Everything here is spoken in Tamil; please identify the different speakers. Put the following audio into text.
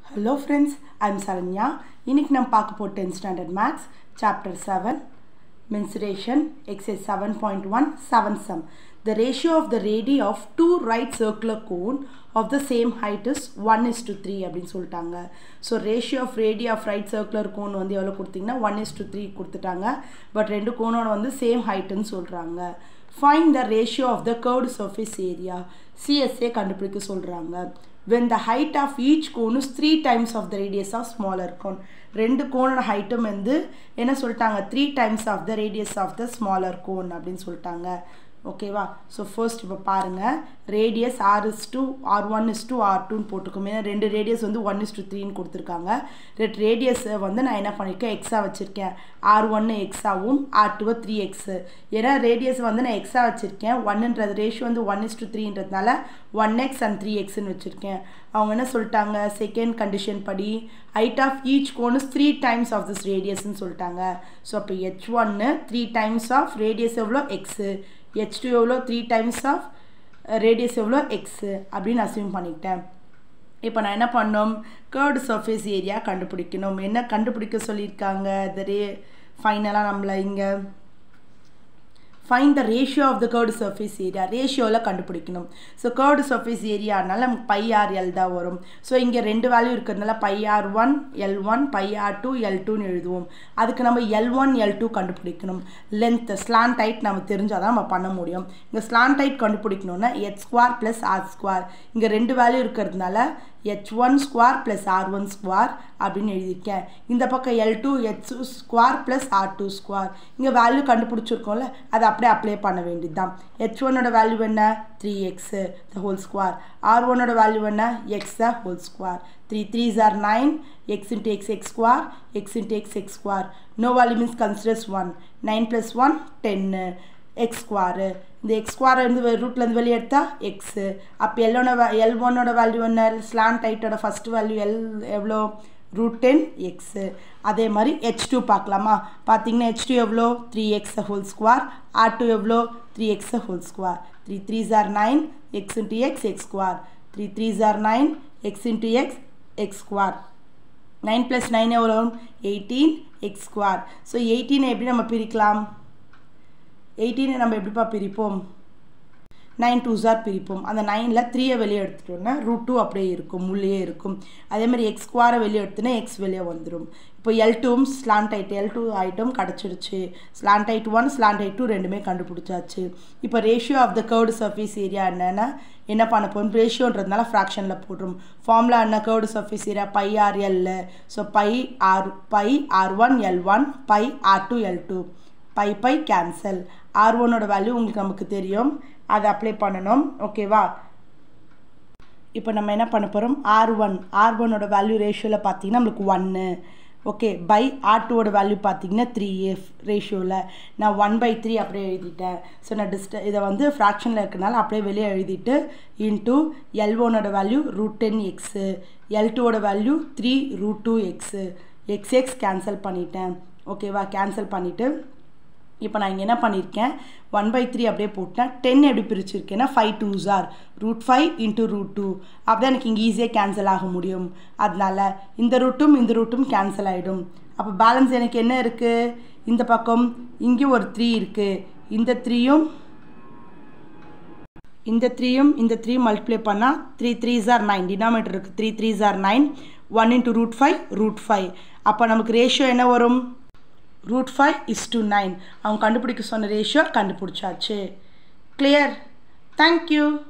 Speaker 1: ஹலோ ஃப்ரெண்ட்ஸ் ஐம் சரண்யா இன்னைக்கு நம்ம பார்க்க போகிற tenth standard maths chapter seven mensuration exercise 7.1 seven sum the ratio of the radii of two right circular cone of the same height is 1 is to 3 அப்படின்னு சொல்லிட்டாங்க so ratio of radii of right circular cone வந்து எவ்வளோ கொடுத்தீங்கன்னா ஒன் இஸ் டு த்ரீ கொடுத்துட்டாங்க பட் ரெண்டு கோனோட வந்து சேம் ஹைட்டுன்னு சொல்கிறாங்க find the ratio of the curved surface area CSA கண்டுபிடிக்க சொல்கிறாங்க when the height of each cone is three times of the radius of smaller cone ரெண்டு கோனோட ஹைட்டும் வந்து என்ன சொல்லிட்டாங்க three times of the radius of the smaller cone அப்படின்னு சொல்லிட்டாங்க ஓகேவா ஸோ ஃபர்ஸ்ட் இப்போ பாருங்கள் radius R is to R one is to R டூன்னு போட்டுக்கோம் ஏன்னா ரெண்டு ரேடியஸ் வந்து ஒன் இஸ் டூ த்ரீன்னு கொடுத்துருக்காங்க ரெட் ரேடியஸை வந்து நான் என்ன பண்ணியிருக்கேன் எக்ஸாக வச்சுருக்கேன் ஆர் ஒன்று எக்ஸாவும் ஆர் டூவை த்ரீ எக்ஸு ஏன்னா ரேடியஸ் வந்து நான் எக்ஸாக வச்சுருக்கேன் ஒன்னுன்றது ரேஷியோ வந்து ஒன் இஸ் டூ த்ரீன்றதுனால ஒன் எக்ஸ் அண்ட் த்ரீ எக்ஸ்ன்னு வச்சுருக்கேன் அவங்க என்ன சொல்லிட்டாங்க செகண்ட் கண்டிஷன் படி height of each cone is three times of this ரேடியஸ்ன்னு சொல்லிட்டாங்க ஸோ அப்போ ஹெச் ஒன்று த்ரீ டைம்ஸ் ஆஃப் ரேடியஸ் எவ்வளோ எக்ஸு ஹெச் டூ எவ்வளோ த்ரீ டைம்ஸ் ஆஃப் ரேடியஸ் எவ்வளோ எக்ஸு அப்படின்னு அசியூம் பண்ணிக்கிட்டேன் இப்போ நான் என்ன பண்ணோம் கேர்டு சர்ஃபேஸ் ஏரியா கண்டுபிடிக்கணும் என்ன கண்டுபிடிக்க சொல்லியிருக்காங்க இந்த ரே ஃபைனலாக நம்மளை இங்கே find the ratio of the curved surface area ரேஷியோவில் கண்டுபிடிக்கணும் ஸோ கேர்டு சர்ஃபேஸ் ஏரியானால நமக்கு பை ஆர் எல் தான் வரும் ஸோ இங்கே ரெண்டு வேல்யூ இருக்கிறதுனால pi R one L one pi R two L டூன்னு எழுதுவோம் அதுக்கு நம்ம எல் ஒன் எல் டூ கண்டுபிடிக்கணும் லென்த் ஸ்லான் டைட் நம்ம தெரிஞ்சால் தான் நம்ம பண்ண முடியும் இங்கே ஸ்லான் டைட் கண்டுபிடிக்கணும்னா H square plus R square இங்கே ரெண்டு வேல்யூ இருக்கிறதுனால H one square plus R one square அப்படின்னு எழுதியிருக்கேன் இந்த பக்கம் L two H square plus R two square இங்கே வேல்யூ கண்டுபிடிச்சிருக்கோம்ல அதை அப்படியே அப்ளை பண்ண வேண்டியது தான் ஹெச் ஒன்னோட வேல்யூ என்ன three x the whole square R ஒன்னோட வேல்யூ என்ன x the whole square three threes are nine x into x x square x into x x square no value means considers one nine plus one ten x square இந்த எக்ஸ் ஸ்கொயர் வந்து ரூட்லேருந்து வெளியே எடுத்தால் எக்ஸு அப்போ எல்லோட எல் ஒன்னோட வேல்யூ என்ன ஸ்லான் டைட்டோட ஃபஸ்ட் வேல்யூ எல் எவ்வளோ ரூட் டென் எக்ஸு அதே மாதிரி ஹெச் டூ பார்க்கலாமா பார்த்தீங்கன்னா ஹெச் டூ எவ்வளோ three x whole square R two எவ்வளோ three x whole square three threes are nine x into x x square three threes are nine x into x x square nine plus nine எவ்வளோ எயிட்டீன் எக்ஸ் ஸ்கொயர் ஸோ எயிட்டீனை எப்படி நம்ம பிரிக்கலாம் எயிட்டீனை நம்ம எப்படிப்பா பிரிப்போம் நைன் டூ ஜார் பிரிப்போம் அந்த நைனில் த்ரீயை வெளியே எடுத்துட்டோம்னா ரூட் டூ அப்படியே இருக்கும் உள்ளே இருக்கும் அதே மாதிரி எக்ஸ் ஸ்கொயரை வெளியே எடுத்தோன்னா எக்ஸ் வெளியே வந்துடும் இப்போ எல் டூவும் slant height L two item கிடச்சிருச்சு slant height one slant height two ரெண்டுமே கண்டுபிடிச்சாச்சு இப்போ ratio of the curved surface area என்னென்னா என்ன பண்ண போகிறோம் ரேஷியோன்றதுனால ஃப்ராக்ஷனில் போடுறோம் ஃபார்முலா என்ன curved surface area pi R L so pi R pi R one L one pi R two L two pi pi cancel R ஒன்னோட வேல்யூ உங்களுக்கு நமக்கு தெரியும் அதை அப்ளை பண்ணணும் ஓகேவா இப்போ நம்ம என்ன பண்ண போகிறோம் ஆர் ஒன் ஆர் ஒன்னோட வேல்யூ ரேஷியோவில் பார்த்தீங்கன்னா நம்மளுக்கு ஒன்று ஓகே பை ஆர் டூவோட வேல்யூ பார்த்தீங்கன்னா த்ரீ எஃப் ரேஷியோவில் நான் ஒன் பை த்ரீ அப்படியே எழுதிட்டேன் ஸோ நான் டிஸ்ட இதை வந்து ஃப்ராக்ஷனில் இருக்கனால அப்படியே வெளியே எழுதிட்டு இன்ட்டு எல் ஒனோட value root ten x L டூவோட value three root two x x x cancel பண்ணிட்டேன் ஓகேவா கேன்சல் பண்ணிவிட்டு இப்போ நான் இங்கே என்ன பண்ணியிருக்கேன் ஒன் பை த்ரீ அப்படியே போட்டேன் டென் எப்படி பிரிச்சிருக்கேன்னா ஃபைவ் டூ ஜார் root five into root two அப்போ எனக்கு இங்கே ஈஸியாக கேன்சல் ஆக முடியும் அதனால் இந்த ரூட்டும் இந்த ரூட்டும் கேன்சல் ஆகிடும் அப்போ பேலன்ஸ் எனக்கு என்ன இருக்குது இந்த பக்கம் இங்கே ஒரு த்ரீ இருக்குது இந்த த்ரீயும் இந்த த்ரீயும் இந்த த்ரீ மல்டிப்ளை பண்ணால் த்ரீ த்ரீ ஜார் நைன் டினாமீட்டர் இருக்குது த்ரீ த்ரீ ஜார் nine one into root five root five அப்போ நமக்கு ரேஷியோ என்ன வரும் root five is to nine அவங்க கண்டுபிடிக்க சொன்ன ரேஷியோ கண்டுபிடிச்சாச்சு கிளியர் தேங்க்யூ